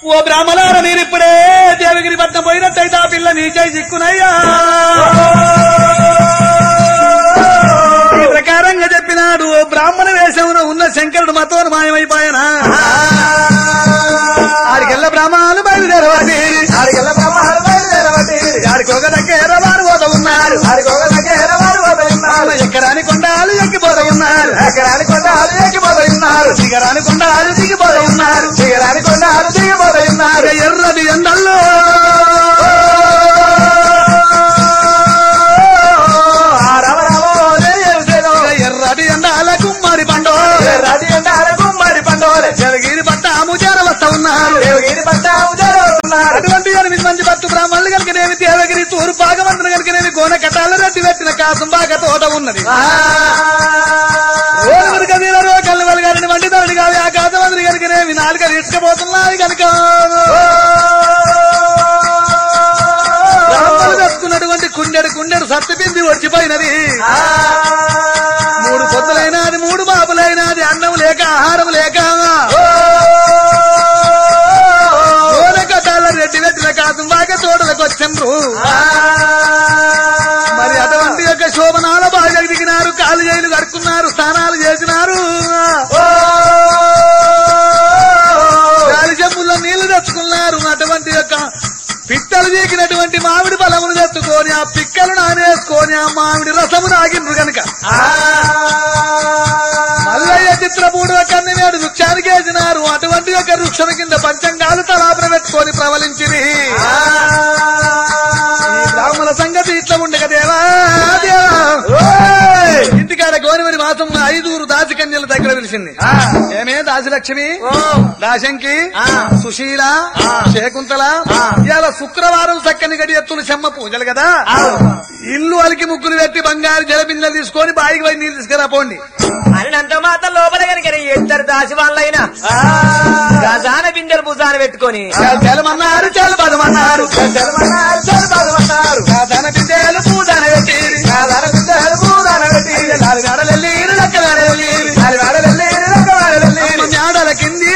ఓ బ్రాహ్మణార మీరిప్పుడే దేవగిరి పట్నం పోయినట్టయితే ఆ పిల్ల నీచై చిక్కునయ్యా ఈ ప్రకారంగా చెప్పినాడు ఓ బ్రాహ్మణ వేషంలో ఉన్న శంకరుడు మతోను మాయమైపోయానా ఆడికెళ్ళ బ్రాహ్మణాలు బయలుదేరవాలి ఆడికెళ్ళ బ్రహ్మాలు బయలుదేరబట్టి ఆడికి ఒక దగ్గర వారు పోత ఉన్నారు ఆడికి ఒక దగ్గర వారు పోతున్నారు ఎక్కరాని కొండాలు ఎక్కిపోత ఉన్నారు ఎకరాని కొండాలు ఎక్కిపోతున్నారు దిగరాని కొండాలు దిగిపోత ఉన్నారు దిగరాని కొండాలు దిగిపోతున్నారు ఇక ఎర్రది ఎండల్లో ఆ రామ రామో దేవసేనో ఇక ఎర్రది ఎండాల కుమ్మరి పండు రాజి ఎండాల గుమ్మడి పండోలే జలగిరి పట్టాము చేరవస్తా ఉన్నారు దేవగిరి పట్టాము జరుగుతున్నారు అటువంటి ఎనిమిది మంది భక్తు బ్రాహ్మణులు కనుకనేమి దేవగిరి తూరు పాగమంతులు కనుకనేమి గోన కటాల రెడ్డి పెట్టిన కాసం బాగా తోట ఉన్నది ఓరుగురు కదీలరు కళ్ళు వెలగారిని వండి ధరని కావి ఆ కాసమంతులు కనుకనేమి నాలుక తీసుకుపోతున్నాయి కనుక బ్రాహ్మణులు తెచ్చుకున్నటువంటి కుండెడు కుండెడు సత్తుపింది వచ్చిపోయినది మూడు పొద్దులైనది మూడు బాబులైనది అన్నం లేక ఆహారం లేక గోన కటాల రెడ్డి పెట్టిన కాసం బాగా తోటలకు వచ్చిండ్రు మరి అటువంటి యొక్క శోభనాల బాగా దిగినారు కాలు చేతులు కడుక్కున్నారు స్నానాలు చేసినారు గాలి చెంబుల్లో నీళ్లు తెచ్చుకున్నారు అటువంటి యొక్క పిట్టలు చీకినటువంటి మామిడి బలమును తెచ్చుకొని ఆ పిక్కలు నానేసుకొని ఆ మామిడి రసము నాగిండ్రు గనుక మల్లయ్య చిత్రపూడు కన్నమేడు వృక్షానికి వేసినారు అటువంటి యొక్క వృక్షం కింద పంచంగాలు తలాపన పెట్టుకొని ప్రవలించింది ఈ బ్రాహ్మణ సంగతి ఇట్లా ఉండగా దేవా దేవా ఇంటికాడ గోనిమని మాసం ఐదుగురు దాసికన్యల దగ్గర పిలిచింది ఏమే దాసిలక్ష్మి దాశంకి సుశీల శేకుంతల ఇవాళ శుక్రవారం చక్కని గడి ఎత్తులు చెమ్మ పూజలు కదా ఇల్లు అలికి ముగ్గులు పెట్టి బంగారు జలబిందెలు తీసుకొని బాయికి పోయి నీళ్ళు తీసుకురా పోండి అనంత మాత్రం లోపల కనుక ఇద్దరు దాసి వాళ్ళైనా గజాన బిందెలు భుజాన పెట్టుకొని జలమన్నారు జలబదమన్నారు జలమన్నారు జలపాదమన్నారు ధన బిందెలు పూజన పెట్టి కాదాన బిడ్డలు పూదాన పెట్టి నాలుగు మేడలెళ్ళి లెక్క మేడలెళ్ళి నాలుగు వాడలెళ్ళి రెండు వాడలెళ్ళి మేడల కింది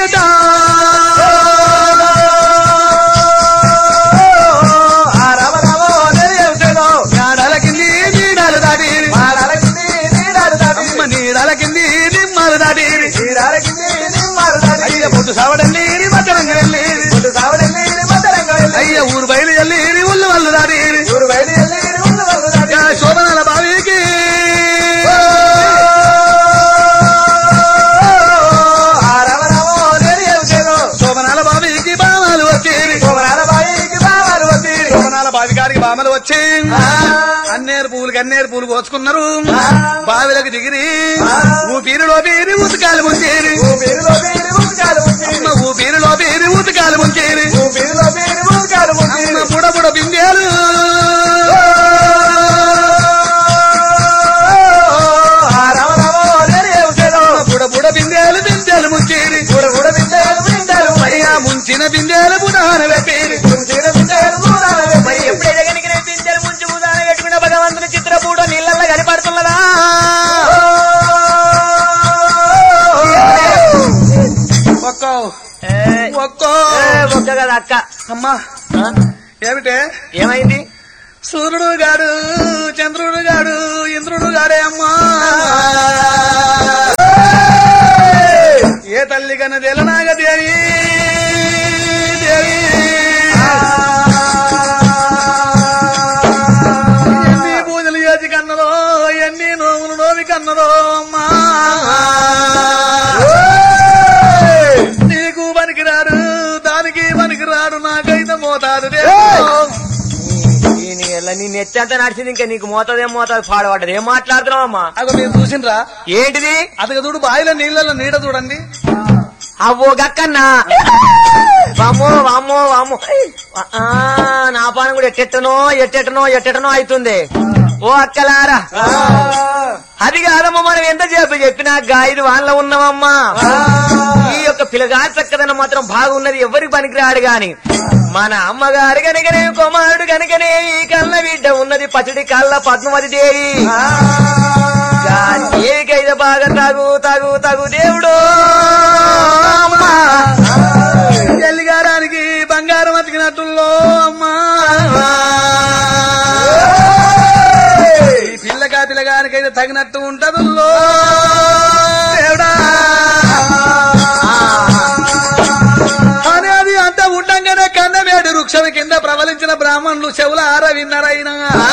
ఆ రామ రామో దేవసేనో మేడల కింది నీడలు దాటి మాడాలకింది నీడాలు దాటి అమ్మ నీడల కింది నిమ్మలు దాటి నీడాలకింది నిమ్మాలు దాటి అయ్య పొట్టు సావడల్లి మధ్యరంగా వెళ్ళి పొట్టు సావడెళ్ళి మద్దరంగా వెళ్ళి అయ్య ఊరు బయలు వెళ్ళి ఉల్లు వాళ్ళు దాటి ఊరు బయలు వెళ్ళి ఉండు వాళ్ళు దాటి యా శోభనాల బావికి ఆ రామ రామో దేవసేనో శోభనాల బావికి బామాలు వచ్చి కుమరాల బాయికి బావాలు వచ్చి శోభనాల బావి కాడికి బామలు వచ్చి అన్నేరు పూలు కన్నేరు పూలు పోసుకున్నారు బావిలకు దిగిరి ఊపిరిలో పీరి ఉతకాలు ముంచేరి ఊపిరిలో పేరు ఊపికాలు ముంచి అమ్మ ఊపిరిలో పీరి ఉతకాలు ముంచేరి ఊపిరిలో పేరు ఊపికాలు ముంచి అమ్మ బుడ బుడ బిందేలు ఆ రామ రామో దేవసేనో బుడ బుడ బిందేలు బిందెలు ముంచేరి కూడా కూడా బిడ్డలు బిడ్డలు అయ్యా ముంచిన బిందెలు బుడాన పెట్టేరి ముంచిన బిడ్డలు కూడా మరి ఎప్పుడైతే కనుక నేను బిందెలు ముంచి భుజాన పెట్టుకున్న భగవంతుని చిత్రపూట నీళ్ళల్లో కనపడుతున్నదా ఒక్కో ఏ, ఒక్కో ఏ, ఒక్క కదా అక్క అమ్మా ఆ? ఏమిటే ఏమైంది సూర్యుడు గాడు చంద్రుడు గాడు ఇంద్రుడు గాడే అమ్మా ఏ తల్లి కన్నా తెలనాగ దేవి దేవి ఎన్ని పూజలు చేసి కన్నదో ఎన్ని నోములు నోవి కన్నదో అమ్మా నీకు పనికిరాడు దానికి పనికిరాడు నాకైతే మోతాదు ఈ నీ- నీ నెత్తి అంతా నడిచింది ఇంకా నీకు మోతదేం మోతాదు పాడబడ్డది ఏం మాట్లాడుతున్నావు అమ్మా అగో మీరు చూసిండ్రా ఏంటిది అతగ చూడు బావిలో నీళ్ళలో నీడ చూడండి అవ్వో గక్కన్నా వామ్మో వామ్మో వామ్మో ఆ, నా పానం కూడా ఎట్టెట్టనో ఎట్టెట్టనో ఎట్టెట్టనో అవుతుంది ఓ అక్కలారా అది కాదమ్మా మనం ఎంత చెప్పి చెప్పినా గాయదు వాళ్ళ ఉన్నామమ్మా ఈ యొక్క పిల్లగారి చక్కదనం మాత్రం బాగున్నది ఎవరికి పనికిరాడు గాని మన అమ్మగారు కనుకనే కుమారుడు కనుకనే ఈ కళ్ళ బిడ్డ ఉన్నది పచ్చడి కళ్ళ పద్మవతి దేవి దేవికైతే బాగా తగు తగు తగు దేవుడు అమ్మా ఎల్లిగారానికి బ్రాహ్మణులు చెవుల ఆర విన్నరైనా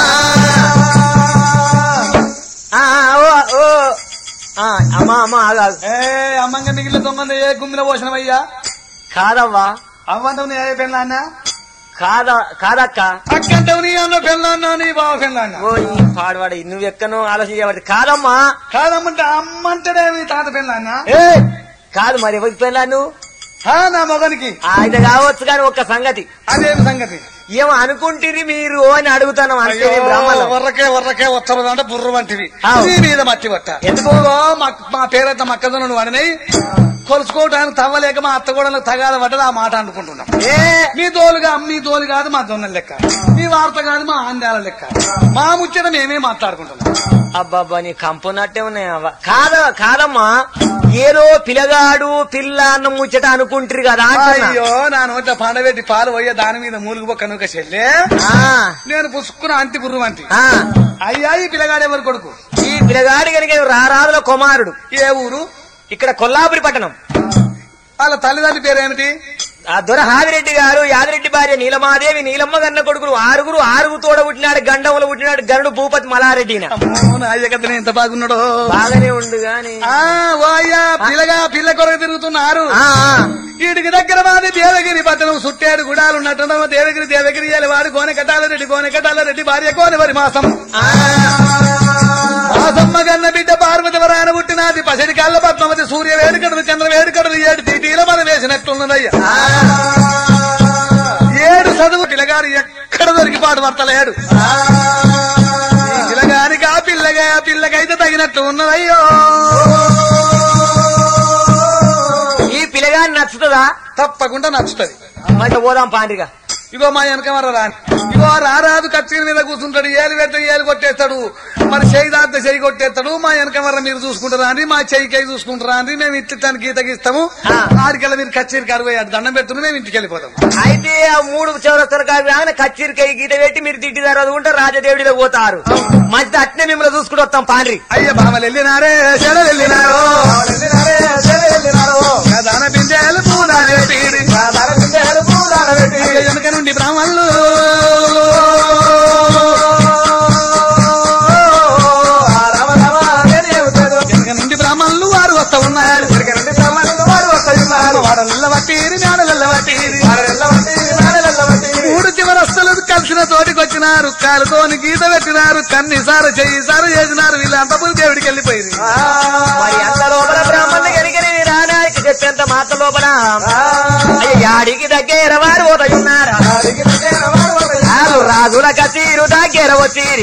ఆ, ఆ, ఓ ఓ ఆ, అమ్మా అమ్మా ఆగు, ఆగు. ఏ అమ్మంగా మిగిలిన తొమ్మిది ఏ గుమ్మిన పోషణమయ్యా కాదవ్వా అవ్వంటావు నీ ఏ పెళ్ళాన్నా కాద కాదక్క అక్కంటావు నీ అన్న పెళ్ళాన్నా నీ బావ పెళ్ళాన్నా ఓ ఈ పాడవాడి నువ్వు ఎక్కనో ఆలోచించబడి కాదమ్మా కాదమ్మంటే అమ్మంటాడే నీ తాత పెళ్ళాన్నా ఏ కాదు మరి ఎవరికి పెళ్ళా నువ్వు ఆ, నా మొగనికి ఆయన కావచ్చు కానీ ఒక్క సంగతి అదేమి సంగతి ఏమో అనుకుంటుంది మీరు అని అడుగుతాను అంతే అయ్యో, నేను బ్రాహ్మణులం. వర్రకే వర్రకే వత్తరు అంటే బుర్ర వంటివి ఆవ్. నీ మీద మట్టి పట్ట ఎందుకు? ఇదిగో మా మా పేరైతే మక్కదను వాడినాయి కొలుసుకోవడానికి తవ్వలేక మా అత్త కూడా తగాద పడ్డది ఆ మాట అనుకుంటున్నాం ఏ మీ తోలుగా మీ తోలు కాదు మా దొన్నల లెక్క మీ వార్త కాదు మా ఆంధ్యాల లెక్క మా ముచ్చట మేమే మాట్లాడుకుంటున్నాం అబ్బాబ్బా నీ కంపునట్టే ఉన్నాయి అవ్వ కాద కాదమ్మా ఏదో పిల్లగాడు పిల్ల అన్న ముచ్చట అనుకుంటారు కదా అంటున్నా. అయ్యో నా నోట పండబెట్టి పాలు పోయే దాని మీద మూలుగు బొక్క నుక చెల్లే ఆ, నేను పుసుకున్న అంతి బుర్రు అంతి ఆ. అయ్యా ఈ పిల్లగాడు ఎవరు కొడుకు ఈ పిల్లగాడి కనుక రారాదుల కుమారుడు ఏ ఊరు ఇక్కడ కొల్లాపురి పట్టణం వాళ్ళ తల్లిదండ్రి పేరేమిటి ఆ దొర హాదిరెడ్డి గారు యాదిరెడ్డి భార్య నీలమాదేవి నీలమ్మ గన్న కొడుకులు ఆరుగురు ఆరుగు తోడ పుట్టినాడు గండములు పుట్టినాడు గరుడు భూపతి మలారెడ్డి ఈయన. అమ్మో, నా అయ్య కథనే ఎంత బాగున్నాడో బాగానే ఉండు గాని ఆ ఓ అయ్యా పిల్లగా పిల్ల కొరకు తిరుగుతున్నారు ఆ, ఆ. వీడికి దగ్గర మాది దేవగిరి పట్టణం సుట్టాడు గుడాలు ఉన్నట్టు దేవగిరి దేవగిరి ఏలి వాడు కోనె కట్టాల రెడ్డి కోనె కట్టాల రెడ్డి భార్య కోనె వరి మాసం మాసమ్మ గన్న బిడ్డ పార్వతి వరాన పుట్టినది పసిడి కాళ్ళ పద్మవతి సూర్య వేడుకడలు చంద్ర వేడుకడలు ఏడు తీటీల మన వేసినట్లున్నదయ్యా ఏడు చదువు పిల్లగాడు ఎక్కడ దొరికి పాటు పడతలేడు ఈ పిల్లగానికి ఆ పిల్లగా ఆ పిల్లకైతే తగినట్లు ఉన్నదయ్యో ఈ పిల్లగాని నచ్చుతుందా తప్పకుండా నచ్చుతది మరి పోదాం పాండ్రిగా ఇగో మా వెనక మర రాని ఇగో రారాదు కచ్చీల మీద కూర్చుంటాడు ఏలు పెడితే ఏలు కొట్టేస్తాడు మరి చేయి దాంతో చేయి కొట్టేస్తాడు మా వెనక మర మీరు చూసుకుంటారా అని మా చెయ్యి కై చూసుకుంటారా అని మేము ఇట్టానికి గీతకి ఇస్తాము ఆ. ఆడికెళ్ళ మీరు కచ్చేరికి అరవై దండం పెడుతున్నా మేము ఇంటికి వెళ్ళిపోతాం అయితే ఆ మూడు చౌరస్తలు కాదు కచ్చిరికాయ గీత పెట్టి మీరు తిట్టి తర్వాత రాజదేవుడిలో పోతారు మంచి అట్నే మిమ్మల్ని చూసుకుంటూ వస్తాం పాండ్రి అయ్య బామలు వెళ్ళినారే చెడలు వెళ్ళినారో దాన బిందెలు పూనాలే పీడి అయ్య వెనక నుండి బ్రాహ్మణులు వెనక నుండి బ్రాహ్మణులు వారు వస్తా ఉన్నారు వాడల్ల వట్టిరి నాడలల్ల వట్టిరి మూడు చివరస్తులు కలిసిన తోటికి వచ్చినారు కాలుతోని గీత పెట్టినారు కన్ని సారు చెయ్యి సారు చేసినారు వీళ్ళంతా పోయి దేవుడికి వెళ్ళిపోయింది మరి అంత లోపల బ్రాహ్మణులు కనుకనే రానాయకి చెప్పేంత మాత లోపల అయ్య, యాడికి దగ్గర వారు పోతయున్నారా ఆలు రాజుల కచీరు దగ్గర వచ్చీరి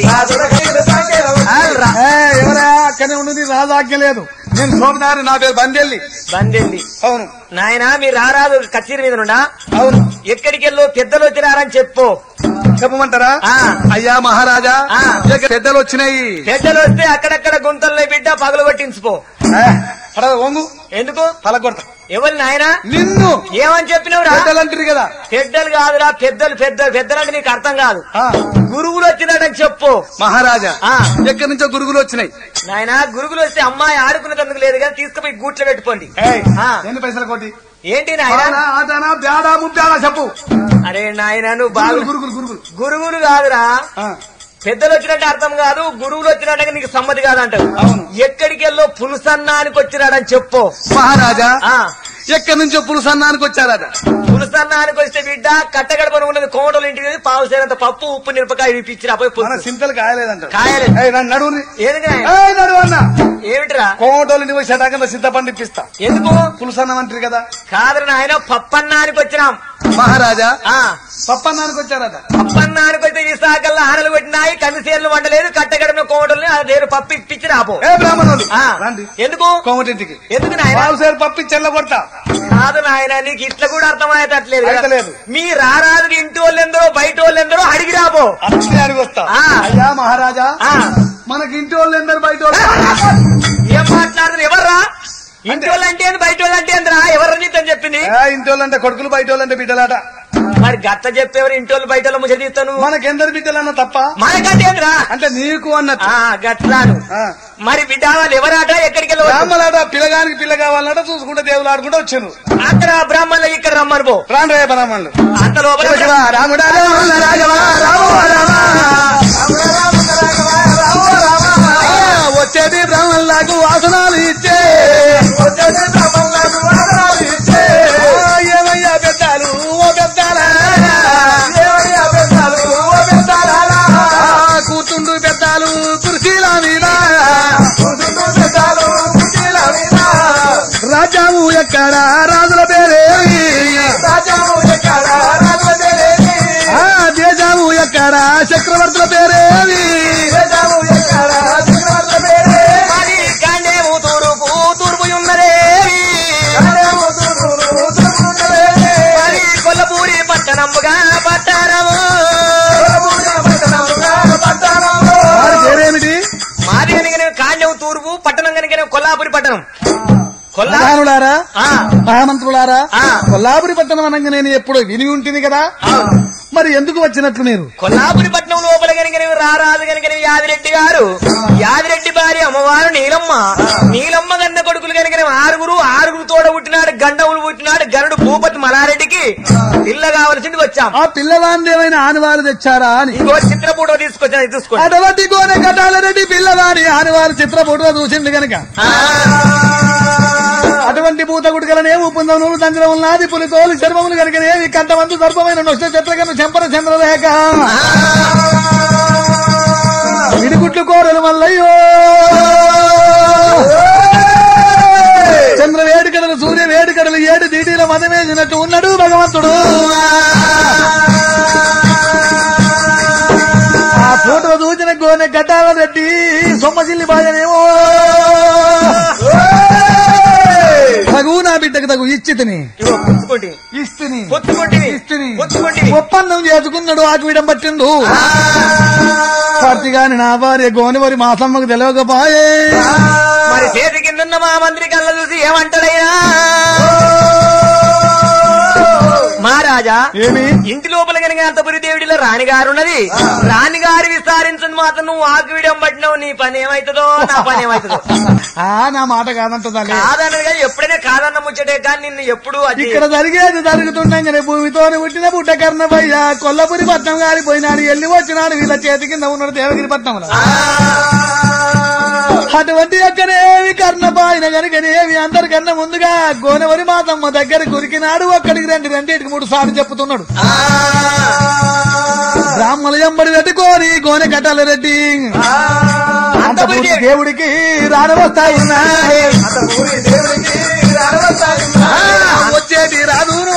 ఆలు రా- ఎవరా అక్కడే ఉన్నది రాజాజ్ఞ లేదు నేను శోభనారి నా పేరు బందెల్లి బందెల్లి అవును నాయనా మీరు రారాదు కచీరి మీద నుండా అవును ఎక్కడికి వెళ్ళో పెద్దలు వచ్చినారని చెప్పు చెప్పమంటారా ఆ. అయ్యా మహారాజా ఆ. ఇక పెద్దలు వచ్చినాయి పెద్దలు వస్తే అక్కడక్కడ గుంతల్లో బిడ్డ పగలు పట్టించుకో ఏ, పడవ వంగు ఎందుకు పలకొడత ఎవరు నాయనా నిన్ను ఏమని చెప్పినవురా పెద్దలు అంటారు కదా పెద్దలు కాదురా పెద్దలు పెద్దలు పెద్దలంటే నీకు అర్థం కాదు ఆ, గురువులు వచ్చినాడని చెప్పు మహారాజా ఆ. ఎక్కడి నుంచో గురుగులు వచ్చినాయి నాయన గురుగులు వస్తే అమ్మాయి ఆడుకునేందుకు లేదు కానీ తీసుకుపోయి గూట్లో పెట్టుకోండి ఏయ్, ఆ. ఎన్ని పైసలు కొట్టి ఏంటి నాయన ఆనా, ఆటానా, బ్యాడా ముబ్బాడా చెప్పు అరే నాయన నువ్వు బాగా గురుగులు గురుగులు గురుగులు గురువులు కాదురా ఆ, పెద్దలు వచ్చినట్టు అర్థం కాదు గురువులు వచ్చినట్టు నీకు సమ్మతి కాదంటావు అవును. ఎక్కడికి వెళ్ళో పులుసన్నానికి వచ్చినాడని చెప్పు మహారాజా ఆ ఎక్కడి నుంచో పులుసన్నానికి వచ్చారట పులుసన్నానికి వస్తే బిడ్డ కట్టగడపని ఉన్నది కోమటోలు ఇంటికి వెళ్ళి పావు సేనంత పప్పు ఉప్పు మిరపకాయ ఇప్పించిరా పోయి మన పులుసు సింతలు కాయలేదంట కాయలే నడువుని ఎందుకు నాయన? ఏయ్, నడువు అన్న ఏమిటిరా కోమటోళ్ళని పోయి శటాకంలో సిద్ధపండి ఇప్పిస్తా ఎందుకు పులుసన్నం అంటారు కదా కాదు నాయన పప్పన్నానికి వచ్చినాం మహారాజా ఆ పప్పన్నానికి వచ్చారట పప్పన్నానికి వస్తే ఈ సాకల్లో ఆనలు పెట్టినాయి కందిసేర్లు వండలేదు కట్టగడమే కోమటల్ని ఆ దేరు పప్పు ఇప్పించి రాపో ఏ బ్రాహ్మణులు ఆ, రండి ఎందుకు కోమటింటికి ఎందుకు నాయన పావు సేరు పప్పి చెల్ల కొడతా కాదు నాయన నీకు ఇట్లా కూడా అర్థమయ్యేటట్లేదు కదా. అయితలేదు. మీ రారాదు ఇంటి వాళ్ళు ఎందరో బయట వాళ్ళు ఎందరో అడిగి రాబో అట్లే అడిగి వస్తా ఆ. అయ్యా మహారాజా ఆ, మనకి ఇంటి వాళ్ళు ఎందరు బయట వాళ్ళు ఏం మాట్లాడుతున్నారు ఎవర్రా ఇంటి వాళ్ళు అంటే ఏంది బయట వాళ్ళు అంటే ఏందిరా ఎవరు నీతని చెప్పింది ఏ, ఇంటి వాళ్ళు అంటే కొడుకులు బయట వాళ్ళు అంటే బిడ్డలాట మరి గట్ట చెప్పేవారు ఇంటి వాళ్ళు బయట వాళ్ళు ముచ్చట తీస్తాను మనకెందరు బిడ్డలన్నా తప్ప మనకంటే ఏందిరా అంటే నీకు అన్నట్టు ఆ, గట్లాను ఆ. మరి బిడ్డ వాళ్ళు ఎవరాట ఎక్కడికి వెళ్ళవచ్చు బ్రాహ్మణాట పిల్లగానికి పిల్ల కావాలన్నట చూసుకుంటే దేవులు ఆడుకుంటూ వచ్చాను అక్కడ బ్రాహ్మణులు ఇక్కడ రమ్మ రమ్మని పో రాను రే పరమన్లు అంత లోపల శివ రాముడా రాముల రాఘవ రామ రామ ఆ, వచ్చేటి బ్రహ్మలకు వాసనాలు ఇచ్చే ఆ, ఏమయ్యా పెద్దాలు ఓ పెద్దాలా ఆ, కూర్చుండు పెద్దాలు కుర్చీల మీద రాజాము ఎక్కడ రాజుల పేరేమి ఆ దేశాము ఎక్కడ చక్రవర్తుల పేరేమి మరి కాండేము తూర్పు తూర్పు ఉన్నదే మరి కొల్లపూరి పట్టణముగా పట్టణము వారి పేరేమిటి మాది కనుక కాండేము తూర్పు పట్టణం కనుక కొల్లాపురి పట్టణం కొల్లా ప్రధానులారా ఆ, మహామంత్రులారా ఆ. కొల్లాపురి పట్టణం అనగా నేను ఎప్పుడో విని ఉంటుంది కదా మరి ఎందుకు వచ్చినట్లు మీరు కొల్లాపురి పట్నం లోపల కనుక రారాజు కనుక యాదిరెడ్డి గారు యాదిరెడ్డి భార్య అమ్మవారు నీలమ్మ నీలమ్మ గన్న కొడుకులు కనుక ఆరుగురు ఆరుగురు తోడ పుట్టినాడు గండవులు పుట్టినాడు గరుడు భూపతి మలారెడ్డికి ఇల్ల కావలసింది వచ్చాం ఆ పిల్లవాంది ఏమైనా ఆనవాలు తెచ్చారా అని ఇంకో చిత్ర ఫోటో తీసుకొచ్చాను ఇది చూసుకోండి అటువంటి గోనె కట్టాలరెడ్డి పిల్లవాని ఆనవాలు చిత్రపూటలో చూసింది కనుక ఆ, అటువంటి పూత గుడికలనే ఊపుందం నూలు తంజరం నాది పులి తోలు చర్మములు కనుకనేవి కంటమందు సర్పమైన నొష్ట చిత్రకను చెంపర చంద్రరేఖ విడిగుట్లు కోరలు మల్లయ్యో చంద్ర వేడుకడలు సూర్య వేడుకడలు ఏడు దీటీల మదమేసినట్టు ఉన్నాడు భగవంతుడు ఆ ఫోటో చూచిన గోనె గడ్డాల రెడ్డి సొమ్మసిల్లి బాజనేమో తగు నా బిడ్డకు తగు ఇచ్చి తిని ఇగో పుచ్చుకోండి ఇస్తిని పొత్తుకొంటివి ఇస్తిని పొత్తుకొంటివి ఒప్పందం చేసుకున్నాడు ఆకువిడం పట్టిండు పార్తిగాని నా భార్య గోనివరి మాసమ్మకు తెలియకపోయే మరి చేతి కిందన్న మా మంత్రి కళ్ళ చూసి ఏమంటాడైనా మహారాజా ఏమి ఇంటి లోపల కనుక అంతపురి దేవుడిలో రాణిగారు ఉన్నది రాణిగారు విస్తారించని మాత్రం నువ్వు ఆకువిడం పట్టినావు నీ పని ఏమైతుందో నా పని ఏమైతుందో ఆ నా మాట కాదంటుందా కాదనగా ఎప్పుడైనా కాదన్న ముచ్చటే కానీ నిన్ను ఎప్పుడు అది ఇక్కడ జరిగేది జరుగుతుండగానే భూమితో పుట్టిన పుట్ట కర్ణపయ్య కొల్లపురి పట్నం గారిపోయినాడు ఎల్లి వచ్చినాడు వీళ్ళ చేతి కింద ఉన్నాడు దేవగిరి పట్నంలో అటువంటి అక్కనేవి కర్ణపాయన గనుకనేవి అందరికన్నా ముందుగా గోనవరి మాతమ్మ దగ్గర కురికినాడు ఒక్కడికి రెండు రెండింటికి మూడు సార్లు చెప్పుతున్నాడు బ్రాహ్మణ ఎంబడి పెట్టుకోని గోనె కట్టాలి రెడ్డి అంత పూర్తి దేవుడికి రానవస్తాయి వచ్చేటి రాదును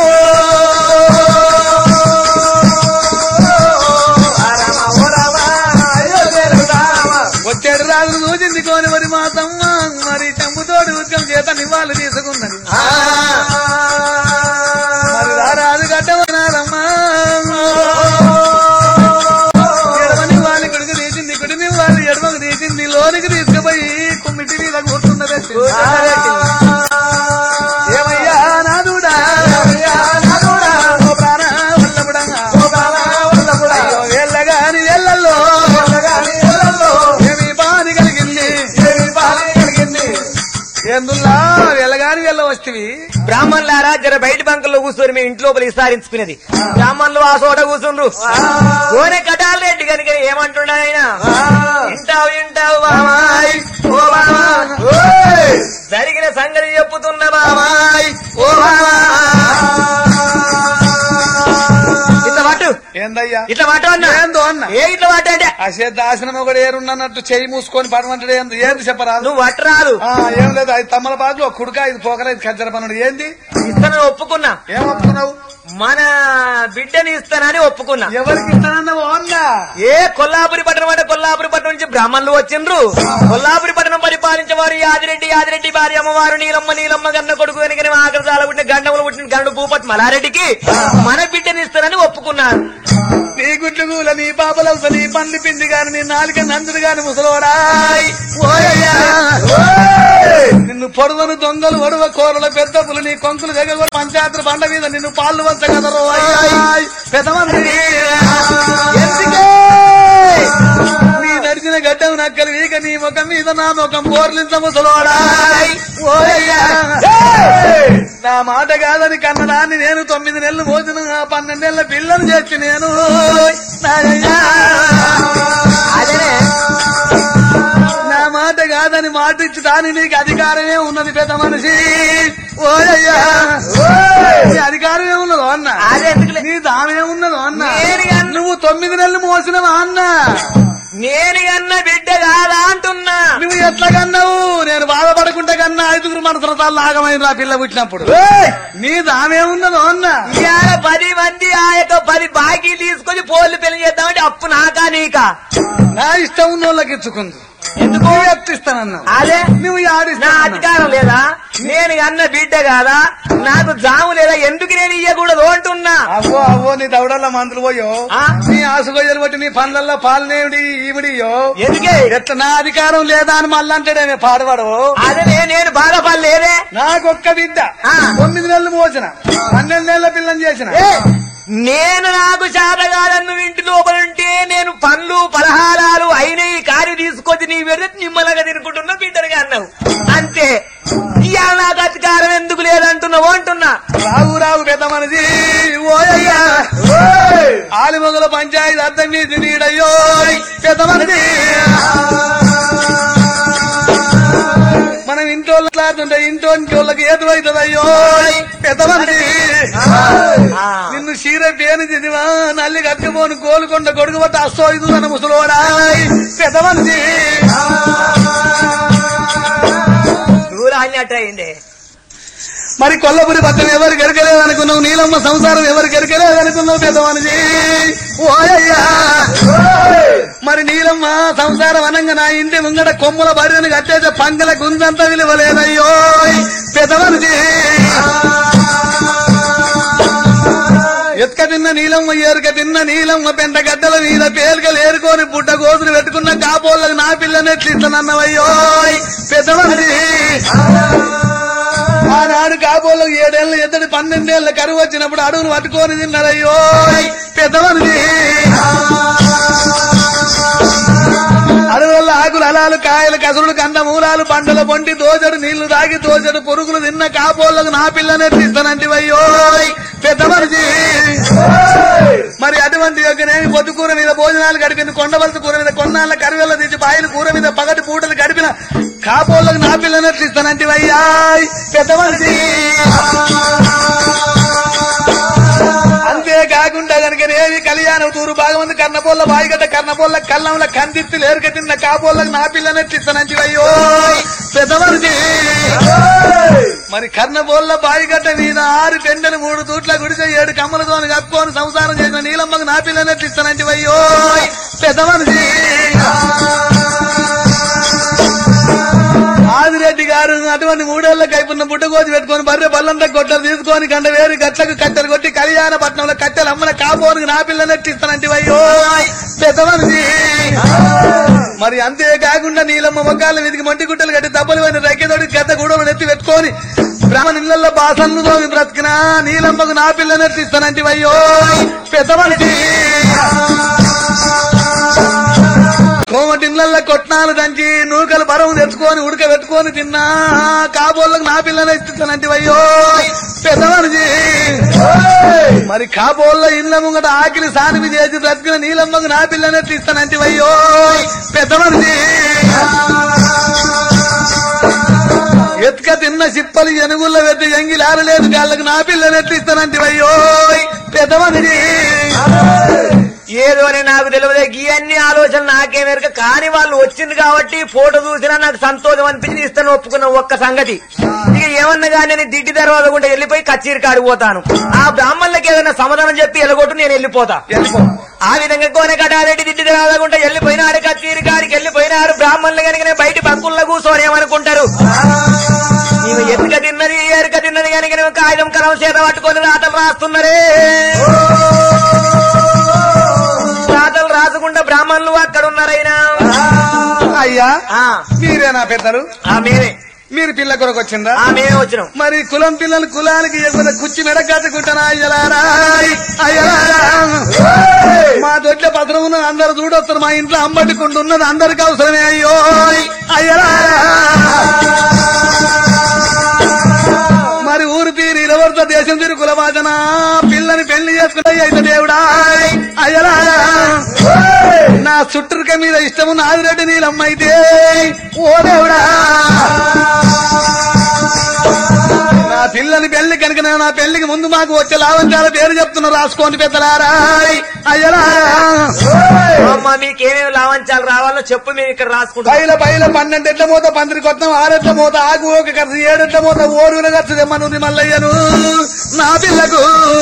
వచ్చేటి రాజు చూసింది కోని మరి మాతమ్మ మరి చెంబుతోడు ఉద్గం చేత నివాళి తీసుకున్నది మరి రారాజు గడ్డవనారమ్మా ఎడమని వాళ్ళని కుడికి తీసింది కుడిని వాళ్ళు ఎడమకు తీసింది లోనికి తీసుకుపోయి కుమ్మిటి మీద కూర్చున్నది ఏమయ్యా నాదుడా ఓ ప్రాణ వల్లపుడా. అయ్యో వెళ్ళగాని వెళ్ళల్లో ఏమి బాధ కలిగింది ఎందుల్లా వెళ్ళగాని వెళ్ళ వస్తేవి బ్రాహ్మణులారా జర బయట బంకుల్లో కూర్చొని మేము ఇంటి లోపల విస్తారించుకునేది బ్రాహ్మణులు ఆ చోట కూర్చుండ్రు కోనే కటాలు రెడ్డి కనుక ఏమంటున్నా ఆయన వింటావు వింటావు బామాయ్ ఓ బామా జరిగిన సంగతి చెప్పుతున్న బామాయ్ ఓ బామా ఇట్లా పట్టు ఏందయ్యా ఇట్లా పట్టు అన్న ఏందో అన్న ఏ ఇట్లా పట్టు అంటే అసేద్ద ఆసనం ఒకటి ఏరున్నట్టు చెయ్యి మూసుకొని పడమంటాడు ఏంది ఏంది చెప్పరాదు నువ్వు పట్టరాదు ఆ, ఏం లేదు ఐదు తమ్మల బాగులు కుడుక ఐదు పోకల ఐదు కజ్జర పనుడు ఏంది ఇస్తానని ఒప్పుకున్నా ఏం ఒప్పుకున్నావు మన బిడ్డని ఇస్తానని ఒప్పుకున్నా ఎవరికి ఇస్తానన్నావు అన్నా ఏ కొల్లాపురి పట్టణం అంటే కొల్లాపురి పట్టణం నుంచి బ్రాహ్మణులు వచ్చిండ్రు కొల్లాపురి పట్టణం పరిపాలించేవారు యాదిరెడ్డి యాదిరెడ్డి భార్య అమ్మవారు నీలమ్మ నీలమ్మ గన్న కొడుకు వెనుకని ఆకృతాల పుట్టిన గండములు పుట్టిన గండు భూపతి మలారెడ్డికి మన బిడ్డని ఇస్తానని ఒప్పుకున్నారు నీ గుడ్లు గూల నీ పాపలవస నీ పండ్లు పిండి గాని నీ నాలుక నందుడు గాని ముసలోడాయ్ ఓయయ్యా. నిన్ను పొడవను దొంగలు ఒడవ కోరల పెద్ద పులు నీ కొంకులు దగ్గర పంచాయతీ బండ మీద నిన్ను పాలు వంచగలరు అయ్యాయ్ పెద్దమంది ఎందుకే నీ నడిచిన గడ్డం నా నక్కలు వీక నీ ముఖం మీద నా ముఖం బోర్లింత ముసలోడా ఓయ్యా నా మాట కాదని కన్నదాన్ని నేను తొమ్మిది నెలలు మోసిన ఆ పన్నెండేళ్ల పిల్లలు చేసి నేను నాయనా. అదేనే నా మాట కాదని మాట ఇచ్చి దాని నీకు అధికారమే ఉన్నది పెద్ద మనిషి ఓయ్యా నీ అధికారమే ఉన్నదో అన్న అదే ఎందుకులే నీ దామే ఉన్నదో అన్న నేను అన్న- నువ్వు తొమ్మిది నెలలు మోసినవా అన్న నేను కన్న బిడ్డ కాదా అంటున్నా నువ్వు ఎట్లా కన్నావు నేను బాధపడకుండా కన్నా ఐదుగురు మనసుల తాళ్ళు ఆగమైంది ఆ పిల్ల పుట్టినప్పుడు నీ దామే ఉన్నదో అన్న ఇవాళ పది మంది ఆ యొక్క పది బాకీ తీసుకొని పోలు పెళ్లి చేద్దామంటే అప్పు నాకా నీకా నా ఇష్టం ఉన్న వాళ్ళకి ఇచ్చుకుంది ఎందుకు ఎత్తిస్తానన్నా అదే నువ్వు నా ఆడిస్తా అధికారం లేదా నేను అన్న బిడ్డ కాదా నాకు జాము లేదా ఎందుకు నేను ఇయ్యకూడదు అంటున్నా అవ్వో అవ్వో నీ దవడల్లో మందులు పోయో ఆ? నీ ఆసుగొయ్యలు బట్టి నీ పండ్లల్లో పాలనేవిడి ఈవిడియో ఎందుకే ఎట్లా నా అధికారం లేదా అని మళ్ళీ అంటాడే పాడవాడు అదే నేను బాధపడలేదే నాకొక్క బిడ్డ ఆ. తొమ్మిది నెలలు మోసిన పన్నెండు నెలల పిల్లని చేసిన ఏ, నేను నాకు చేతగాదన్ను ఇంటి లోపల ఉంటే నేను పండ్లు పలహారాలు అయినవి కారి తీసుకొచ్చి నీ వెర్రి నిమ్మలగా తినుకుంటున్నా బిడ్డలుగా అన్నావు అంతే ఇవాళ నాకు అధికారం ఎందుకు లేదంటున్నావు అంటున్నా రావు రావు పెద్ద మనిషి ఓయ్యా ఆలిమొగల పంచాయతీ అర్థం మీద నీడయ్యో పెద్ద మనిషి మనం ఇంటోళ్ళు మాట్లాడుతుంటే ఇంటోనికి వాళ్ళకి ఏదువైతుంది అయ్యో పెద్ద మనిషి ఆ. నిన్ను చీర పేను చదివా నల్లి కట్టుకోని కోలుకొండ కొడుకు బట్టి అస్తో ఇది నన్ను ముసలోడా పెద్ద మనిషి దూరాన్ని అట్ట అయింది మరి కొల్లపురి పట్టణం ఎవరు గెరకలేదు అనుకున్నావు నీలమ్మ సంసారం ఎవరు గెరకలేదు అనుకున్నావు పెద్ద మనిషి ఓయ్యా మరి నీలమ్మ సంసారం అనంగా నా ఇంటి ముంగట కొమ్మల బర్రెను కట్టేసే పంగల గుంజంత విలువలేదయ్యో పెద్ద మనిషి ఎత్క తిన్న నీలమ్మ ఏరుక తిన్న నీలమ్మ పెంట గడ్డల మీద పేలికలు ఏరుకొని బుడ్డ గోసులు పెట్టుకున్న కాపోళ్ళకు నా పిల్లని ఎట్లిస్తానన్నవయ్యో పెద్ద మనిషి ఆనాడు కాబోలు ఏడేళ్ళ ఎద్దడి పన్నెండేళ్ల కరువు వచ్చినప్పుడు అడుగును పట్టుకొని తిన్నాడయ్యో పెద్దమనిది అడవుల ఆకులు అలాలు కాయలు కసురుడు కంద మూలాలు పంటల పొంటి దోచడు నీళ్లు తాగి దోచడు పురుగులు తిన్న కాపోళ్ళకు నా పిల్లని ఎట్టిస్తానంటివయ్యో పెద్ద మనిషి మరి అటువంటి యొక్కనేమి పొద్దు కూర మీద భోజనాలు గడిపింది కొండవలస కూర మీద కొన్నాళ్ళ కరివెల్ల తెచ్చి బాయిల కూర మీద పగటి పూటలు గడిపిన కాపోళ్ళకు నా పిల్లని ఎట్టిస్తానంటివయ్యా పెద్ద మనిషి అంతేకాకుండా కనుకనేవి కళ్యాణం తూరు భాగమంది కన్నపోళ్ళ బాయిగడ్డ కన్నపోళ్ళ కళ్ళంల కందిత్తి లేరుక తిన్న కాపోళ్ళకు నా పిల్లని ఎట్టిస్తానంటివయ్యో పెద్ద మనిషి మరి కర్ణబోళ్ళ బాయిగడ్డ మీద ఆరు పెండలు మూడు తూట్ల గుడిసె ఏడు కమ్మలతో కప్పుకొని సంసారం చేసిన నీలమ్మకు నా పిల్లని ఎట్టిస్తానంటివయ్యో పెద్ద మనిషి ఆదిరెడ్డి గారు అటువంటి మూడేళ్ల కైపున్న బుట్టగోజు పెట్టుకొని బర్రె బల్లంతా గొడ్డలు తీసుకొని గంట వేరు గట్లకు కట్టెలు కొట్టి కళ్యాణ పట్నంలో కట్టెలు అమ్మన కాపోనికి నా పిల్లని ఎట్టిస్తానంటే అయ్యో పెద్ద మనిషి మరి అంతేకాకుండా నీలమ్మ మొగ్గాలు వెతికి మంటి గుట్టలు కట్టి దెబ్బలు పోయిన రెక్కెతోటి గద్ద గూడలు ఎత్తి పెట్టుకొని బ్రాహ్మణ ఇళ్లలో బాసన్లు తోమి బ్రతికినా నీలమ్మకు నా పిల్లని ఎట్టిస్తానంటే అయ్యో పెద్ద మనిషి కోమటిళ్ళల్లో కొట్నాలు దంచి నూకలు బరం తెచ్చుకొని ఉడక పెట్టుకొని తిన్నా కాబోళ్ళకు నా పిల్లని ఇస్తానంటే అయ్యో పెద్ద మనిషి మరి కాబోళ్ళ ఇళ్ళ ముంగట ఆకిలి సానిమి చేసి బ్రతికిన నీలమ్మకు నా పిల్లని ఇస్తానంటే అయ్యో పెద్ద మనిషి ఎత్క తిన్న సిప్పలు ఎనుగుల్లో పెట్టి ఎంగిలారలేదు గాళ్ళకు నా పిల్లని ఇస్తానంటే అయ్యో పెద్ద మనిషి ఏదో అని నాకు తెలియదు ఇవన్నీ ఆలోచనలు నాకే మెరక కానీ వాళ్ళు వచ్చింది కాబట్టి ఫోటో చూసినా నాకు సంతోషం అనిపించి ఇస్తాను ఒప్పుకున్న ఒక్క సంగతి ఇక ఏమన్నా కానీ నేను దిడ్డి తర్వాత కూడా వెళ్ళిపోయి కచ్చేరి కాడిపోతాను ఆ బ్రాహ్మణులకి ఏదైనా సమాధానం చెప్పి వెళ్ళగొట్టు నేను వెళ్ళిపోతా వెళ్ళిపో ఆ విధంగా కోన కటారెడ్డి దిడ్డి రాకుండా వెళ్ళిపోయినాడు కచ్చేరి కాడికి వెళ్ళిపోయినారు బ్రాహ్మణులు కనుక బయట పక్కుల్లో కూర్చొని ఏమనుకుంటారు నీవు ఎరుక తిన్నది ఎరుక తిన్నది కనుక నువ్వు కాగితం కలం చేత పట్టుకొని రాతలు రాస్తున్నారే రాతలు రాసుకుంటా బ్రాహ్మణులు అక్కడ ఉన్నారైనా అయ్యా ఆ, మీరేనా పెద్దలు ఆ, మేమే మీరు పిల్ల కొరకు వచ్చిందా ఆ మేమే వచ్చినాం మరి కులం పిల్లలు కులానికి ఎగువ కుచ్చి మెడగట్టుకుంటానా అయ్యలారా అయ్యలారా మా దొడ్ల పత్రం ఉన్న అందరు చూడ వస్తారు మా ఇంట్లో అంబట్టుకుంటున్నది అందరికి అవసరమే అయ్యో అయ్యరా మరి ఊరు తీరి ఇలవర్త దేశం తిరు కులవాదన పిల్లని పెళ్లి చేసుకున్న అయితే దేవుడా అయ్యరా నా చుట్టూరుక మీద ఇష్టము నాదిరెడ్డి నీలమ్మైతే ఓ దేవుడా నా పిల్లని పెళ్లి కనుక నా పెళ్లికి ముందు మాకు వచ్చే లావంచాల పేరు చెప్తున్నా రాసుకోండి పెద్దలారా అయ్యరా అమ్మ మీకేమేమి లావంచాలు రావాలో చెప్పు మేము ఇక్కడ రాసుకుంటాం పైల పైల పన్నెండు ఎట్ల మూత పందిరి కొత్తం ఆరెట్ల మూత ఆకు ఒక ఖర్చు ఏడెట్ల మూత ఓరున ఖర్చు తెమ్మనుంది మల్లయ్యను నా పిల్లకు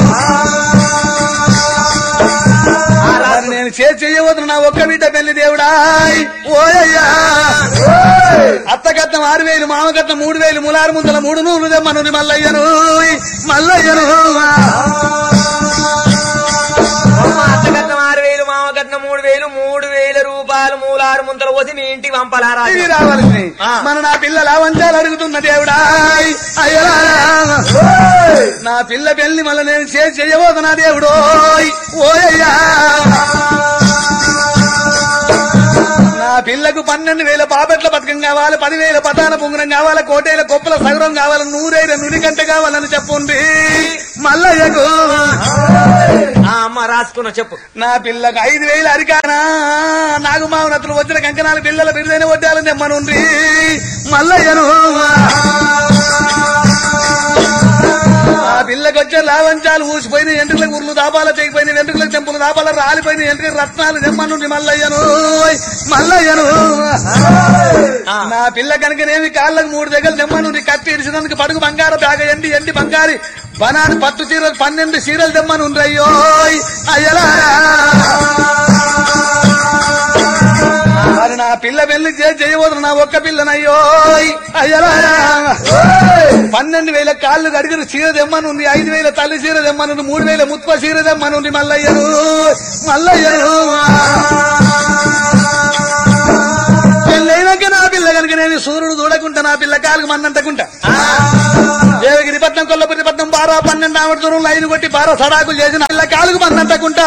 మరి నేను చేసి చెయ్యవద్దు నా ఒక్క బిడ్డ పెళ్లి దేవుడా ఓయ్యా అత్తకట్నం ఆరు వేలు మామకట్నం మూడు వేలు ములారు ముందల మూడు నూరు తెమ్మనుంది మల్లయ్యను మల్లయ్యను అమ్మ అత్తగట్నం ఆరు వేలు మామగట్నం మూడు వేలు మూడు వేల రూపాయలు మూలారు ముంతలు పోసి మీ ఇంటికి పంపాలారా ఇది రావాల్సింది ఆ. మన నా పిల్లల వంచాలు అడుగుతున్న దేవుడా అయ్యా నా పిల్ల పెళ్లి మళ్ళీ నేను చేసి చెయ్యబోదు నా దేవుడు ఓయ్యా నా పిల్లకు పన్నెండు వేల పాపెట్ల పథకం కావాలి పదివేల పతాన పొంగరం కావాలి కోటేల కొప్పల సగరం కావాలి నూరేల నుడి గంట కావాలని చెప్పుంది మల్లయ్యకు ఆ, అమ్మ రాసుకున్నా చెప్పు నా పిల్లకు ఐదు వేలు అరికానా నాగు మావనతులు వచ్చిన కంకణాలు పిల్లల బిరుదైన వడ్డాలని తెమ్మనుంది మల్లయ్యను ఆ పిల్లకి వచ్చే లావంచాలు ఊసిపోయిన ఎంట్రులకు ఉర్లు దాపాల తెగిపోయిన వెంట్రుకలకు తెంపులు దాపాల రాలిపోయిన ఎంట్రుక రత్నాలు తెమ్మనుంది మల్లయ్యను మల్లయ్యను ఆ. నా పిల్ల కనుకనేమి కాళ్ళకు మూడు దగ్గర తెమ్మనుంది కత్తి ఇరిసినందుకు పడుగు బంగారు బాగ ఎండి ఎండి బంగారి బనాని పట్టు చీరలు పన్నెండు చీరలు తెమ్మనుంది అయ్యో అయ్యలా మరి నా పిల్ల పెళ్లి చేసి చేయబోతున్న నా ఒక్క పిల్లనయ్యో అయ్యలా పన్నెండు వేల కాళ్ళు గడిగిన చీర తెమ్మనుంది ఐదు వేల తల్లి చీర తెమ్మనుంది మూడు వేల ముత్ప చీర తెమ్మనుంది మల్లయ్యను మల్లయ్యను పెళ్ళైనాక నా పిల్ల కనుక నేను సూర్యుడు చూడకుంటా నా పిల్ల కాలుకు మన్నంతకుంటా దేవగిరి పట్నం కొల్లపురి పట్నం బారా పన్నెండు ఆవిడ దూరం లైన్ కొట్టి బారా సడాకులు చేసిన పిల్ల కాలుకు మన్నంతకుంటా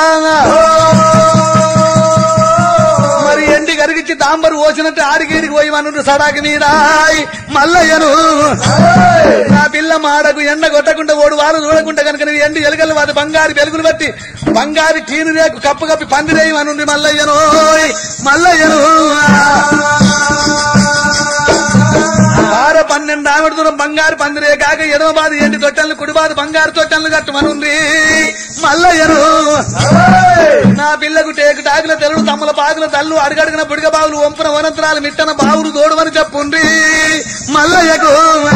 మరి ఎండి కరిగించి దాంబరు పోసినట్టు ఆడిగీడికి పోయి మనుడు సడాకి మీద మల్లయ్యను నా పిల్ల మాడకు ఎండ కొట్టకుండా ఓడు వారు చూడకుండా కనుక నువ్వు ఎండి ఎలుకలు వాటి బంగారు వెలుగులు బట్టి బంగారు టీను రేకు కప్పు కప్పి పందిరేయి మనుంది మల్లయ్యను మల్లయ్యను ఆరు పన్నెండు ఆవిడ దూరం బంగారు పందిరే కాక ఎడమ బాధ ఎండి తొట్టెలను కుడి బాధ బంగారు తొట్టెలను కట్టమనుంది మల్లయ్యను నా పిల్లకు టేకు టాకుల తెరుడు తమ్ముల పాకుల తల్లు అడుగడుగున బుడిగ బావులు వంపున వనంతరాలు మిట్టన బావులు దోడుమని చెప్పుండ్రి మల్లయ్యకు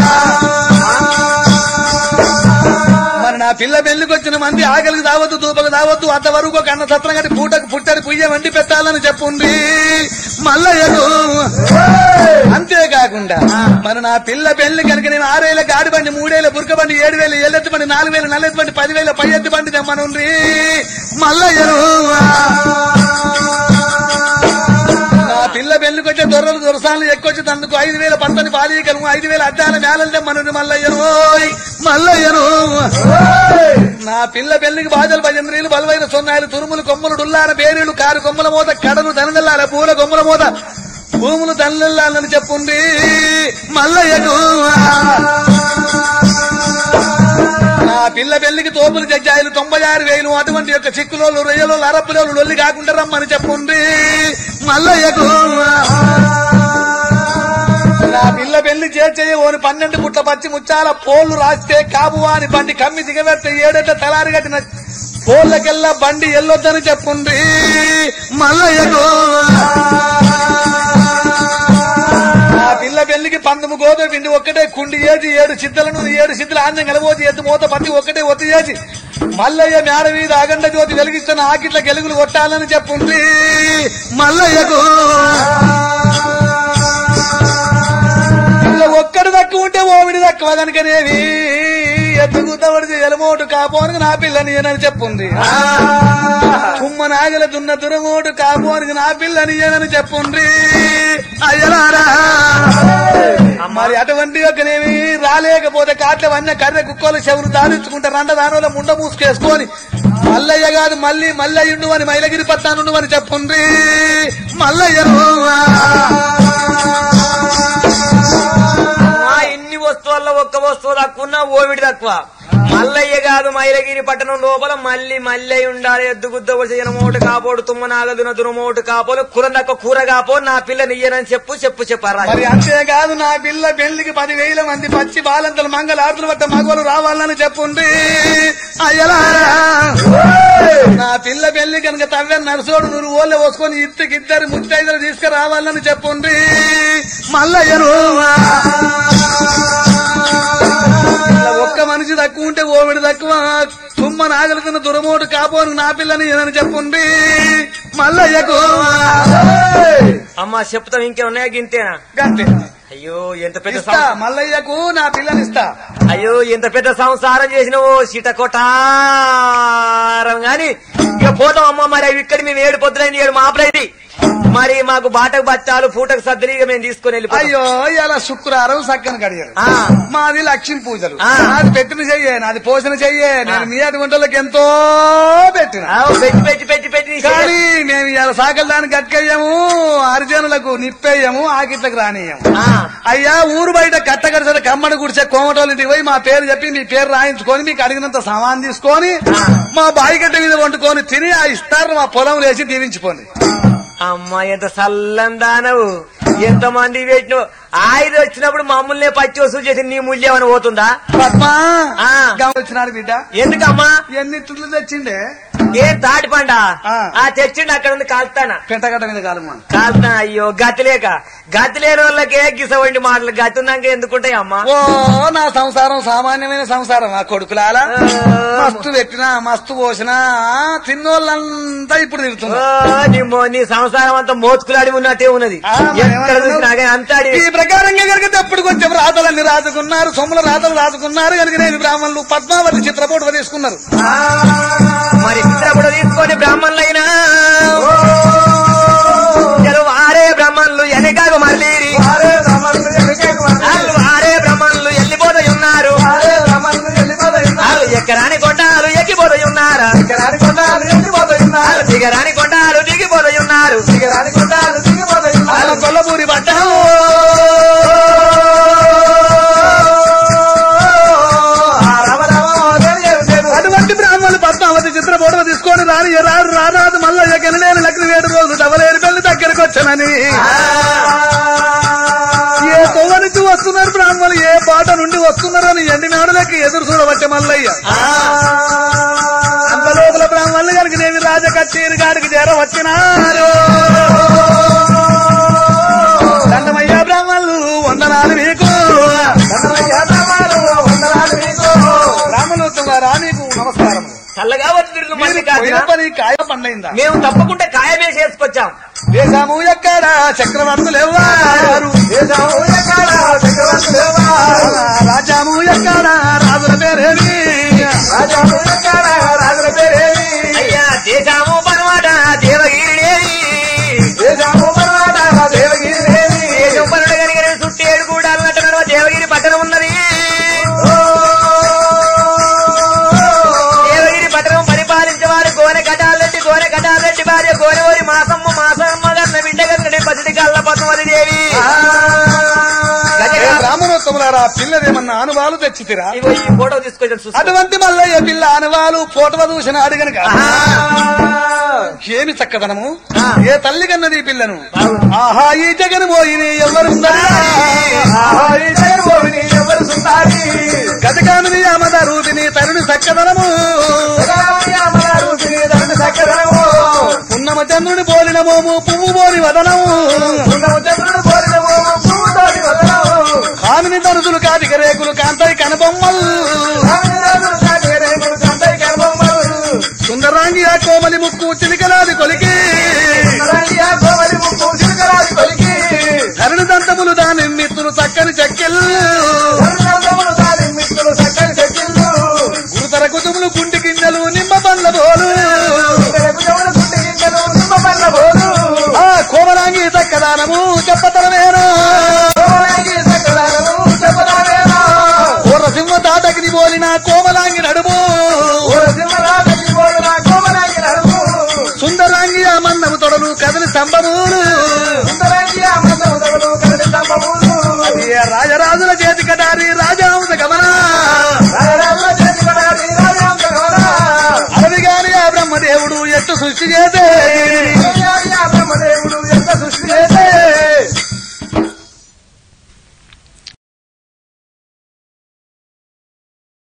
మరి నా పిల్ల పెళ్లికి వచ్చిన మంది ఆకలికి దావద్దు దూపకు దావద్దు అంతవరకు ఒక అన్న సత్రం కట్టి పూటకు పుట్టడి పుయ్య వండి పెట్టాలని చెప్పుండ్రి మల్లయ్యకు అంతేకాకుండా మరి నా పిల్ల పెళ్లి కనుక నేను ఆరేళ్ళ గాడి బండి మూడేళ్ళ బురక బండి ఏడు వేల ఏళ్ళెత్తి బండి నాలుగు వేల నల్లెత్తి బండి పదివేల పై ఎత్తి బండి తెమ్మనుండ్రి మల్లయ్యను నా పిల్ల పెళ్లికి వచ్చే దొరలు దొరసాలను ఎక్కువచ్చి తందుకు ఐదు వేల పంతొమ్మిది బాలీకలు ఐదు వేల అద్దాల మేళలు తెమ్మనుండ్రి మల్లయ్యను ఓయ్ మల్లయ్యను నా పిల్ల పెళ్లికి బాధలు భజంద్రీలు బలవైన సొన్నాయిలు తురుములు కొమ్ములు డుల్లాన బేరీలు కారు కొమ్మల మూత కడలు దనదల్లాల పూల కొమ్మల మూత భూములు దనదల్లాలని చెప్పుండి మల్లయ్యకు నా పిల్ల పెళ్లికి తోపులు జడ్జాయిలు తొంభై ఆరు వేలు అటువంటి యొక్క చిక్కులోళ్ళు రొయ్యలు అరప్పులోళ్ళు లొల్లి కాకుండా రమ్మని చెప్పుండి మల్లయ్యకు నా పిల్ల పెళ్లి చేర్చేయ ఓని పన్నెండు పుట్ల పచ్చి ముచ్చాల పోళ్లు రాస్తే కాబువా అని బండి కమ్మి దిగబెడితే ఏడెట్ట తలారి కట్టిన పోళ్ళకెల్లా బండి ఎల్లొద్దని చెప్పుండ్రి మల్లయ్యకు నా పిల్ల పెళ్లికి పందుము గోధుమ పిండి ఒక్కటే కుండి ఏది ఏడు సిద్ధలను ఏడు సిద్ధుల ఆన్యం కలబోచి ఎత్తు మూత పత్తి ఒక్కటే ఒత్తి చేసి మల్లయ్య మేడ మీద అగండ జ్యోతి వెలిగిస్తున్న ఆకిట్ల గెలుగులు కొట్టాలని చెప్పుండ్రి మల్లయ్యకు ఇలా ఒక్కడు తక్కువ ఉంటే ఓవిడి తక్కువ కనుకనేవి ఎత్తుకుతవడి ఎలమోటు కాపోనికి నా పిల్లని అని చెప్పుంది కుమ్మ నాగల దున్న దురమోటు కాపోనికి నా పిల్లని అని చెప్పుండ్రి అయ్యలారా మరి అటువంటి యొక్కనేమి రాలేకపోతే కాట్ల వన్న కర్రె కుక్కలు చెవులు దాడించుకుంటే రండ దానిలో ముండ మూసుకేసుకొని మల్లయ్య కాదు మళ్ళీ మల్లయ్యుండు అని మైలగిరి పట్టానుండు అని చెప్పుండ్రి మల్లయ్యను మా ఇన్ని వస్తువుల్లో ఒక్క వస్తువు తక్కువ ఓవిడి తక్కువ మల్లయ్య కాదు మైలగిరి పట్టణం లోపల మళ్ళీ మల్లయ్య ఉండాలి ఎద్దు గుద్ద చేయన మోటు కాపోడు తుమ్మ నాగదున దురమోటు కాపోలు కూర నక్క కూర కాపో నా పిల్ల నియ్యనని చెప్పు చెప్పు చెప్పారా మరి అంతేకాదు నా పిల్ల పెళ్లికి పదివేల మంది పచ్చి బాలంతలు మంగళ ఆరుతులు పట్ట మగవాళ్ళు రావాలని చెప్పుండ్రి అయ్యలారా నా పిల్ల పెళ్లి కనుక తవ్వే నరసోడు నువ్వు ఓళ్ళే పోసుకొని ఇద్దరికి ఇద్దరు ముత్తైదులు తీసుకురావాలని చెప్పుండ్రి మల్లయ్యను ఇలా ఒక్క మనిషి తక్కువ ఉంటే ఓవిడి తక్కువ తుమ్మ నాగలుతున్న దురమోటు కాపోను నా పిల్లని అని చెప్పుండ్రి మల్లయ్యకు అమ్మా చెప్తాం ఇంకేమున్నాయా గింతేనా గంతే అయ్యో ఎంత పెద్ద ఇస్తా సం- మల్లయ్యకు నా పిల్లని ఇస్తా అయ్యో ఎంత పెద్ద సంసారం చేసినవో సీట కొట్టారం గాని ఇక పోతాం అమ్మ మరి అవి ఇక్కడ మేము ఏడు పొద్దులైంది ఏడు మాపలైంది మరి మాకు బాటకు బచ్చాలు పూటకు సర్దులు ఇక మేము తీసుకొని వెళ్ళిపోతాం అయ్యో ఇలా శుక్రవారం సక్కన కడిగారు ఆ, మాది లక్ష్మీ పూజలు ఆ. నాది పెట్టిన చెయ్యే నాది పోషణ చెయ్యే నేను మీ అటు వంటలకు ఎంతో పెట్టిన ఆ, పెట్టి పెట్టి పెట్టి పెట్టి కానీ మేము ఇలా సాకల దానికి గట్కెయ్యము హరిజనులకు నిప్పేయము ఆకిట్లకు రానియము ఆ, అయ్యా ఊరు బయట కట్టగడిసే కమ్మడి గుడిసే కోమటోళ్ళ ఇంటికి పోయి మా పేరు చెప్పి మీ పేరు రాయించుకొని మీకు అడిగినంత సామాన్ తీసుకొని మా బాయిగడ్డ మీద వండుకొని తిని ఆ ఇస్తారు మా పొలం లేచి దీవించిపోండి అమ్మా ఎంత సల్లందానవు ఎంత మంది పెట్టినవు ఆయుధ వచ్చినప్పుడు మమ్మల్ని పచ్చి వసూలు చేసి నీ మూల్యం అని పోతుందా పద్మా ఆ. గమనించినాడు బిడ్డ ఎందుకమ్మా ఎన్ని తుళ్ళు తెచ్చిండే ఏం తాటి పంట ఆ. ఆ తెచ్చిండి అక్కడ ఉంది కాల్తానా పెంటగడ్డ మీద కాలమా కాల్తా అయ్యో గతి లేక గతి లేని వాళ్ళకే గిసవండి మాటలు గతి ఉన్నాక ఎందుకుంటాయి అమ్మా ఓ నా సంసారం సామాన్యమైన సంసారం ఆ కొడుకులాల ఆ. మస్తు పెట్టినా మస్తు పోసినా తిన్నోళ్ళంతా ఇప్పుడు ఓ, తిరుగుతున్నారు నీ మో- నీ సంసారం అంతా మోతుకులాడి ఉన్నట్టే ఉన్నది ఆ, మరి ఎక్కడ ఏమన్నావు? చూసినా కానీ అంతాడి ఈ ప్రకారంగా కనుక ఎప్పుడు కొంచెం రాతలన్నీ రాసుకున్నారు సొమ్ముల రాతలు రాసుకున్నారు కనుక నేను బ్రాహ్మణులు పద్మావతి చిత్రపోటు తీసుకున్నారు మరి చిత్రపట తీసుకొని బ్రాహ్మణులైనా జరు వారే బ్రాహ్మణులు ఎనకాకు మళ్ళీ వారే రమణులు ఎనకేకు వందనాలు. వాళ్ళు వారే బ్రాహ్మణులు వెళ్ళిపోతూ ఉన్నారు వారే రమణులు వెళ్ళిపోతున్నారు. వాళ్ళు ఎక్కరాని కొండాలు ఎక్కిపోతూ ఉన్నారు ఎకరాని కొండాలు ఎత్తిపోతున్నారు. వాళ్ళు దిగరాని కొండాలు దిగిపోతూ ఉన్నారు ఎకరాని కొండాలు దిగిపోతున్నారు. వాళ్ళ కొల్లపూరి పట్టణం ఆ రమ రమ తెలియదు తెలియదు. అటువంటి బ్రాహ్మణులు పద్మావతి చిత్రపోటు తీసుకొని రాని రాడు రారాదు మళ్ళా ఎగనలేని లగ్న వేడు రోజు డబలేని పెళ్లి దగ్గరకు వచ్చానని ఏ తొవ్వ నుంచి వస్తున్నారు బ్రాహ్మణులు ఏ బాట నుండి వస్తున్నారు అని ఎండి నాడులకి ఎదురు చూడబట్టే మల్లయ్య అంత లోపల బ్రాహ్మణులు కనుక నేమి రాజ కచేరి గారికి చేర వచ్చినారు దండమయ్యా బ్రాహ్మణులు వందనాలు మీకు దండమయ్య బ్రహ్మాలు వందనాలు మీకు. బ్రాహ్మణోత్తమారా మీకు నమస్కారం చల్లగా వచ్చి తిరుగు మీరు మంది కాదు పోయిన పని కాయ పండైందా మేము తప్పకుండా కాయమే చేసుకొచ్చాం దేశము ఎక్కడ చక్రవర్తులు ఎవ్వారు దేశము ఎక్కడ చక్రవర్తులు ఎవరు? రాజ్యము ఎక్కడ రాజుల పేరేమి రాజాము ఎక్కడ రాజుల పేరేమి? అయ్యా దేశాము పనమాట దేవగిరిడేవి దేశము పర్వాట దేవగిరి దేవి. దేశం పనుడు కనుక చుట్టూ ఏడు కూడా నడుమ దేవగిరి పట్టణం ఉన్నది దేవగిరి పట్టణం పరిపాలించేవారు గోనె కటాలరెడ్డి గోనె కటాలరెడ్డి భార్య గోనెవరి మాసమ్మ మాసమ్మ గన్న బిడ్డ గన్న పసిడి కళ్ళ పద్మవతి దేవి ఏ బ్రాహ్మణోత్తములారా పిల్లదేమన్నా అనుభవాలు తెచ్చితిరా ఇగో ఈ ఫోటో తీసుకొచ్చాను చూసుకో. అటువంటి మల్లయ్య పిల్ల అనుభవాలు ఫోటో చూసిన అడిగనక ఏమి చక్కదనము ఆ. ఏ తల్లి కన్నది ఈ పిల్లను ఆహా ఈ జగన్ పోయిని ఎవరుందరా ఆహా, ఈ జగన్మోహిని ఎవరు సుందరి? గతకామిని అమద రూపిని తరుణి చక్కదనము సదామణి అమరారు శ్రీ దండ చక్రము. ఉన్నమ చంద్రుని పోలిన మోము పువ్వు పోని వదనము ఉన్నవ చంద్రుడు కోరిన మోము పువ్వుతోటి వదలము. కామిని తరుసులు కాటిక రేకులు కాంతాయి కనబొమ్మలు రామిరాజులు కాటి రేకులు కంటై కర్మమ్మలు. సుందరాంగి ఆ కోమలి ముక్కు చిలికలాది కొలికి రంగియా కోమలి ముక్కు చిలుకరాజు కొలికి. కరుణ దంతములు దాని మిత్రులు చక్కని చెక్కెళ్ళు వర్ణములు తాలి మిత్రులు చక్కని చెక్కిళ్ళు. గురుతర కుతుములు గుండి గింజలు నిమ్మ పండ్ల బోలు తెరకు చెవులు గుండె గింజలు నిమ్మ పండ్ల బోలు. ఆ కోమలాంగి చక్కదానము చెప్పతరమేను కోమలాంగి చక్కదనము చెప్పదామేమో. పూర్వ సింహ తాతకిని పోలిన కోమలాంగి నడుము ఓ సింహరాజు బోలున కోమలాంగి కదలి స్తంభములు సుందరంగి అమృతములు కరడి స్తంభములు అది రాజరాజుల చేతి కటారి రాజాంశ గమన రాజరాజుల చేతి కడారి రాజాంశ గౌర. అడవి గాని ఆ బ్రహ్మదేవుడు ఎట్టు సృష్టి చేతే